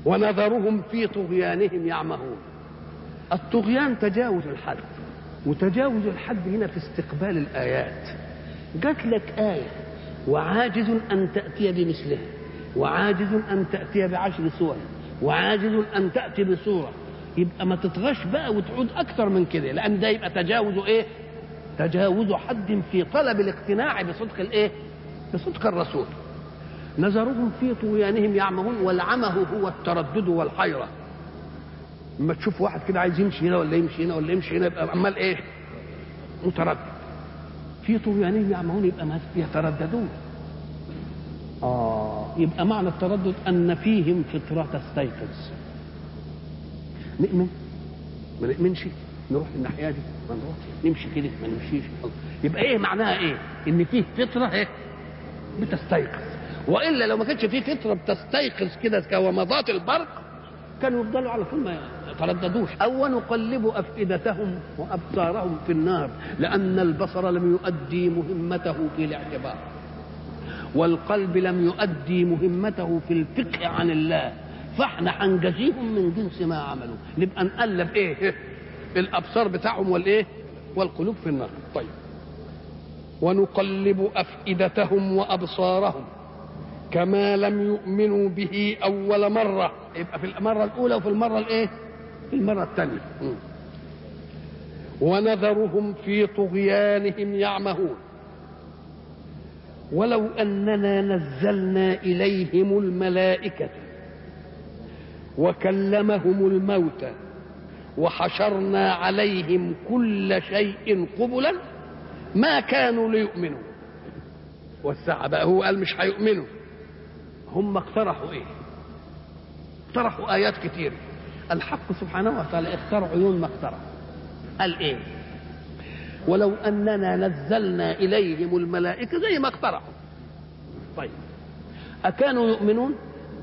ونذرهم في طغيانهم يعمهون الطغيان تجاوز الحد وتجاوز الحد هنا في استقبال الآيات جات لك آية وعاجز أن تأتي بمثلها وعاجز أن تأتي بعشر سور وعاجز أن تأتي بسورة يبقى ما تطغش بقى وتعود أكثر من كده لأن ده يبقى تجاوز إيه؟ تجاوز حد في طلب الاقتناع بصدق الإيه؟ بصدق الرسول نظرهم في طغيانهم يعمهون والعمه هو التردد والحيرة لما تشوف واحد كده عايز يمشي هنا ولا يمشي هنا ولا يمشي هنا يبقى عمال ايه متردد في طغيانهم يعمهون يبقى ما يترددون اه يبقى معنى التردد ان فيهم فطره تستيقظ نؤمن ما نؤمنش نروح الناحيه دي ما نروح نمشي كده ما نمشيش يبقى ايه معناها ايه ان فيه فطره ايه بتستيقظ والا لو ما كانش فيه فطره بتستيقظ كده كومضات البرق كانوا يفضلوا على طول ما يترددوش او نقلب افئدتهم وابصارهم في النار لان البصر لم يؤدي مهمته في الاعتبار والقلب لم يؤدي مهمته في الفقه عن الله فاحنا هنجزيهم من جنس ما عملوا نبقى نقلب ايه الابصار بتاعهم والايه والقلوب في النار طيب ونقلب افئدتهم وابصارهم كما لم يؤمنوا به اول مره يبقى في المره الاولى وفي المره الايه في المره الثانيه ونذرهم في طغيانهم يعمهون ولو اننا نزلنا اليهم الملائكه وكلمهم الموتى وحشرنا عليهم كل شيء قبلا ما كانوا ليؤمنوا والساعة بقى هو قال مش هيؤمنوا هم اقترحوا ايه اقترحوا ايات كتير الحق سبحانه وتعالى اختار عيون ما اقترح قال ايه ولو اننا نزلنا اليهم الملائكه زي ما اقترحوا طيب اكانوا يؤمنون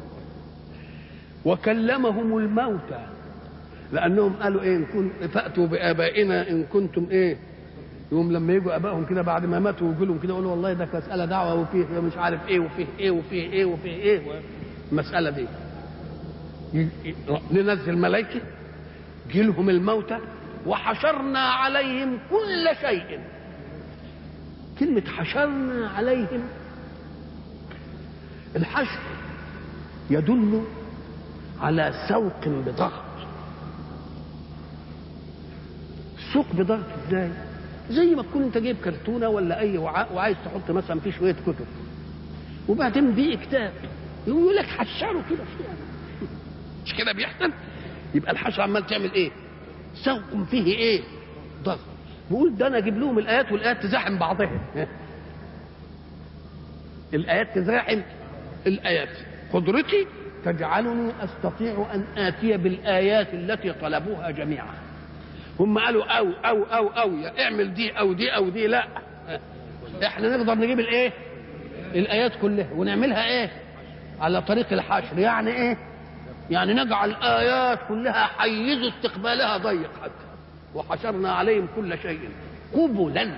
وكلمهم الموتى لانهم قالوا ايه إن كن فاتوا بابائنا ان كنتم ايه يوم لما يجوا ابائهم كده بعد ما ماتوا ويقولوا لهم كده يقولوا والله ده مساله دعوه وفيه مش عارف ايه وفيه ايه وفيه ايه وفيه ايه المساله دي ننزل ملائكه جيلهم الموتى وحشرنا عليهم كل شيء كلمة حشرنا عليهم الحشر يدل على سوق بضغط سوق بضغط ازاي زي ما تكون انت جايب كرتونه ولا اي وعاء وعايز تحط مثلا فيه شويه كتب وبعدين بيه كتاب يقول لك حشره كده فيها مش كده بيحصل يبقى الحشر عمال تعمل ايه سوق فيه ايه ضغط بيقول ده انا اجيب لهم الايات والايات تزاحم بعضها الايات تزاحم الايات قدرتي تجعلني استطيع ان اتي بالايات التي طلبوها جميعا هم قالوا او او او او يا اعمل دي او دي او دي لا احنا نقدر نجيب الايه الايات كلها ونعملها ايه على طريق الحشر يعني ايه يعني نجعل الايات كلها حيز استقبالها ضيق حتى وحشرنا عليهم كل شيء قبلا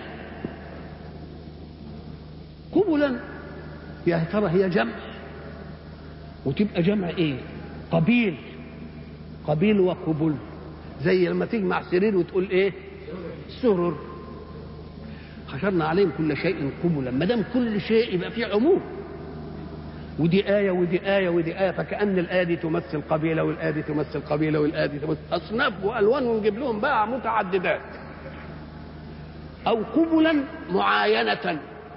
قبلا يا ترى هي جمع وتبقى جمع ايه قبيل قبيل وقبل زي لما تجمع سرير وتقول ايه سرر حشرنا عليهم كل شيء قبلا ما دام كل شيء يبقى فيه عموم ودي آية ودي آية ودي آية فكأن الآية دي تمثل قبيلة والآية دي تمثل قبيلة والآية دي تمثل أصناف وألوان ونجيب لهم بقى متعددات أو قبلا معاينة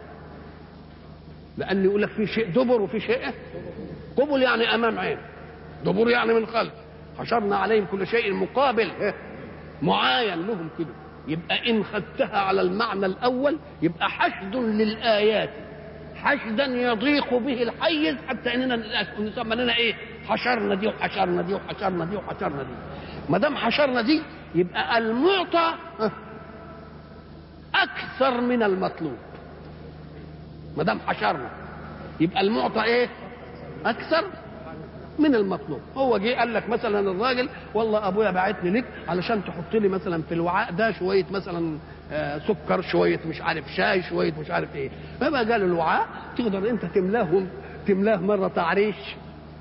لأن يقول لك في شيء دبر وفي شيء قبل يعني أمام عين دبر يعني من خلف حشرنا عليهم كل شيء مقابل معاين لهم كده يبقى إن خدتها على المعنى الأول يبقى حشد للآيات حشدا يضيق به الحيز حتى اننا نسمى لنا ايه حشرنا دي وحشرنا دي وحشرنا دي وحشرنا دي ما دام حشرنا دي يبقى المعطى اكثر من المطلوب ما دام حشرنا يبقى المعطى ايه اكثر من المطلوب هو جه قال لك مثلا الراجل والله ابويا بعتني لك علشان تحط لي مثلا في الوعاء ده شويه مثلا آه سكر شويه مش عارف شاي شويه مش عارف ايه فبقى قال الوعاء تقدر انت تملاهم تملاه مره تعريش